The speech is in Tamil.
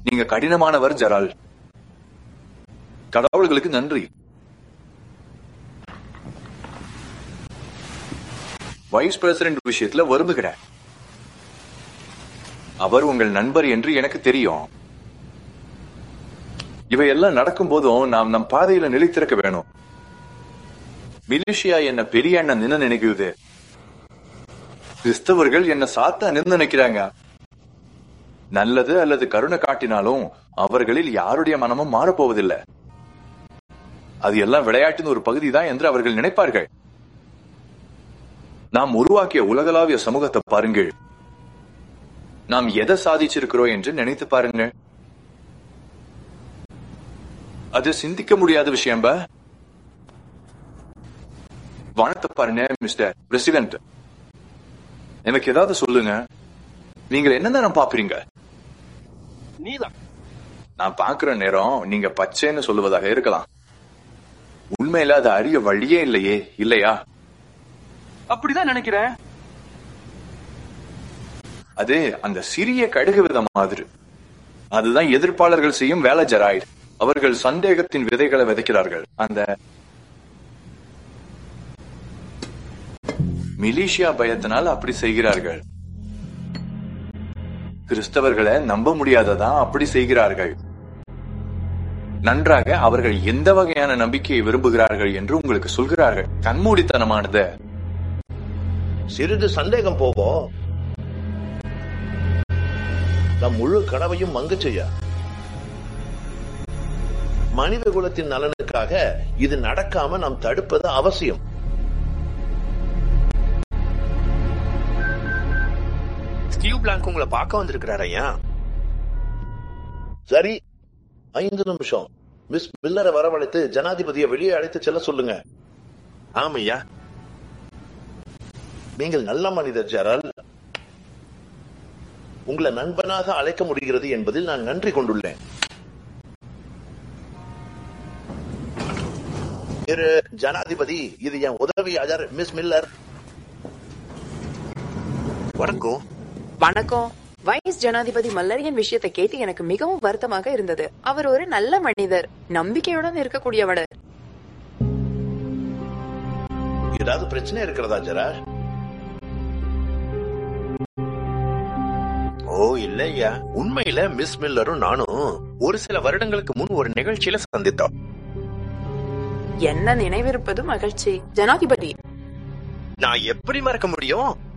நீங்க கடினமானவர் ஜெரால் கடவுள்களுக்கு நன்றி வைஸ் பிரசிடென்ட் விஷயத்துல வருந்துகிறேன் அவர் உங்கள் நண்பர் என்று எனக்கு தெரியும் இவையெல்லாம் நடக்கும் போதும் நாம் நம் பாதையில நிலைத்திருக்க வேணும் மிலிஷியா என்ன பெரிய அண்ணன் நின்னு நினைக்குது கிறிஸ்தவர்கள் என்ன சாத்தா நின்னு நினைக்கிறாங்க நல்லது அல்லது கருணை காட்டினாலும் அவர்களில் யாருடைய மனமும் மாறப்போவதில்லை அது எல்லாம் விளையாட்டின் ஒரு பகுதி தான் என்று அவர்கள் நினைப்பார்கள் நாம் உருவாக்கிய உலகளாவிய சமூகத்தை பாருங்கள் நாம் எதை சாதிச்சிருக்கிறோம் என்று நினைத்து பாருங்கள் அது சிந்திக்க முடியாத விஷயம் பா வானத்தை பாருங்க மிஸ்டர் பிரசிடென்ட் எனக்கு ஏதாவது சொல்லுங்க நீங்கள் என்ன நேரம் பாக்குறீங்க நீதான் நான் பாக்குற நேரம் நீங்க பச்சைன்னு சொல்லுவதாக இருக்கலாம் உண்மையில அது அறிய வழியே இல்லையே இல்லையா அப்படிதான் நினைக்கிறேன் அது அந்த சிறிய கடுகு விதம் மாதிரி அதுதான் எதிர்ப்பாளர்கள் செய்யும் வேலை ஜெராய்டு அவர்கள் சந்தேகத்தின் விதைகளை விதைக்கிறார்கள் அந்த மிலிஷியா பயத்தினால் அப்படி செய்கிறார்கள் கிறிஸ்தவர்களை நம்ப முடியாததான் அப்படி செய்கிறார்கள் நன்றாக அவர்கள் எந்த வகையான நம்பிக்கையை விரும்புகிறார்கள் என்று உங்களுக்கு சொல்கிறார்கள் கண்மூடித்தனமானது சிறிது சந்தேகம் போவோம் நம் முழு கனவையும் மங்கு செய்ய மனித குலத்தின் நலனுக்காக இது நடக்காம நாம் தடுப்பது அவசியம் ஸ்டீவ் பிளாங்க் உங்களை பார்க்க வந்திருக்கிறார் ஐயா சரி ஐந்து நிமிஷம் மிஸ் மில்லரை வரவழைத்து ஜனாதிபதியை வெளியே அழைத்து செல்ல சொல்லுங்க ஆமையா நீங்கள் நல்ல மனிதர் ஜெரால் உங்களை நண்பனாக அழைக்க முடிகிறது என்பதில் நான் நன்றி கொண்டுள்ளேன் திரு ஜனாதிபதி இது என் உதவியாளர் மிஸ் மில்லர் வணக்கம் வணக்கம் வைஸ் ஜனாதிபதி மல்லரியன் விஷயத்தை கேட்டு எனக்கு மிகவும் வருத்தமாக இருந்தது அவர் ஒரு நல்ல மனிதர் நம்பிக்கையுடன் இருக்கக்கூடியவர் ஏதாவது பிரச்சனை இருக்கிறதா ஜெரால் ஓ இல்ல ஐயா உண்மையில மிஸ் மில்லரும் நானும் ஒரு சில வருடங்களுக்கு முன் ஒரு நிகழ்ச்சியில சந்தித்தோம் என்ன நினைவிருப்பது மகிழ்ச்சி ஜனாதிபதி நான் எப்படி மறக்க முடியும்